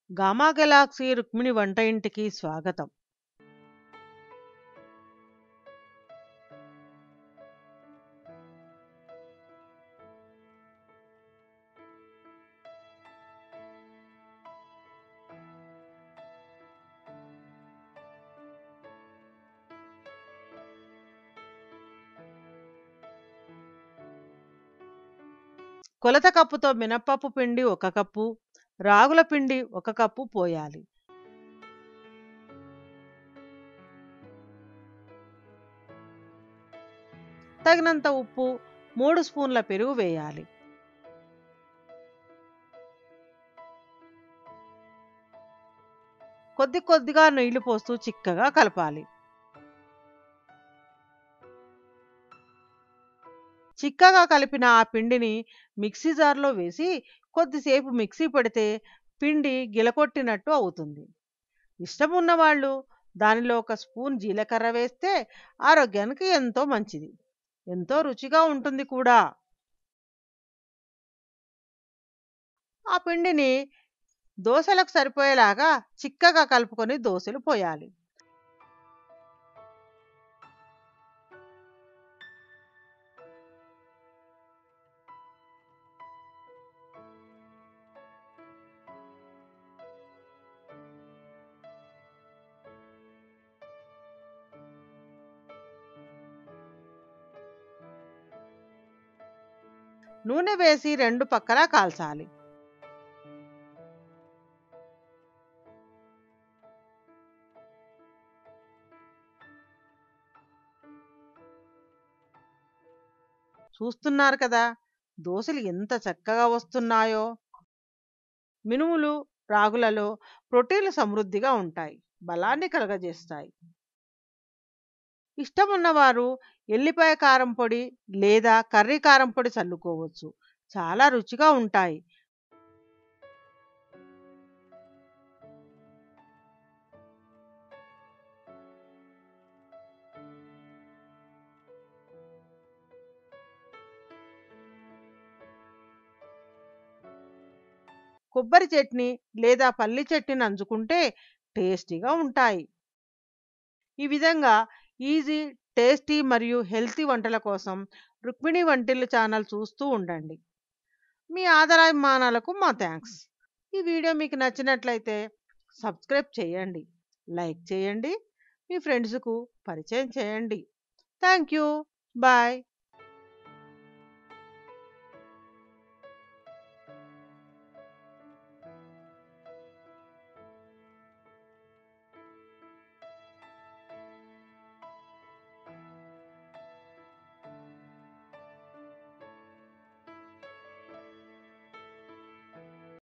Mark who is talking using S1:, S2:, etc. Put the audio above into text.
S1: gamma Galaxy Rukmini వంట ఇంటికి స్వాగతం కొలత కప్పుతో మినప్పప్పు పిండి ఒక కప్పు రాగుల పిండి ఒక కప్పు పోయాలి తగినంత ఉప్పు మూడు స్పూన్ల పెరుగు వేయాలి కొద్ది కొద్దిగా నీళ్లు పోస్తూ చిక్కగా కలపాలి చిక్కగా కలిపిన ఆ పిండిని మిక్సీ జార్లో వేసి కొద్దిసేపు మిక్సీ పెడితే పిండి గిలకొట్టినట్టు అవుతుంది ఇష్టం ఉన్నవాళ్ళు దానిలో ఒక స్పూన్ జీలకర్ర వేస్తే ఆరోగ్యానికి ఎంతో మంచిది ఎంతో రుచిగా ఉంటుంది కూడా ఆ పిండిని దోశలకు సరిపోయేలాగా చిక్కగా కలుపుకొని దోశలు పోయాలి నూనె వేసి రెండు పక్కలా కాల్చాలి చూస్తున్నారు కదా దోశలు ఎంత చక్కగా వస్తున్నాయో మినుములు రాగులలో ప్రోటీన్లు సమృద్ధిగా ఉంటాయి బలాన్ని కలగజేస్తాయి ఇష్టం ఉన్నవారు ఎల్లిపాయ కారం పొడి లేదా కర్రీ కారం పొడి చల్లుకోవచ్చు చాలా రుచిగా ఉంటాయి కొబ్బరి చట్నీ లేదా పల్లి చట్నీని నంచుకుంటే టేస్టీగా ఉంటాయి ఈ విధంగా ఈజీ టేస్టీ మరియు హెల్తీ వంటల కోసం రుక్మిణి వంటిల్లు ఛానల్ చూస్తూ ఉండండి మీ ఆదరాభిమానాలకు మా థ్యాంక్స్ ఈ వీడియో మీకు నచ్చినట్లయితే సబ్స్క్రైబ్ చేయండి లైక్ చేయండి మీ ఫ్రెండ్స్కు పరిచయం చేయండి థ్యాంక్ యూ బాయ్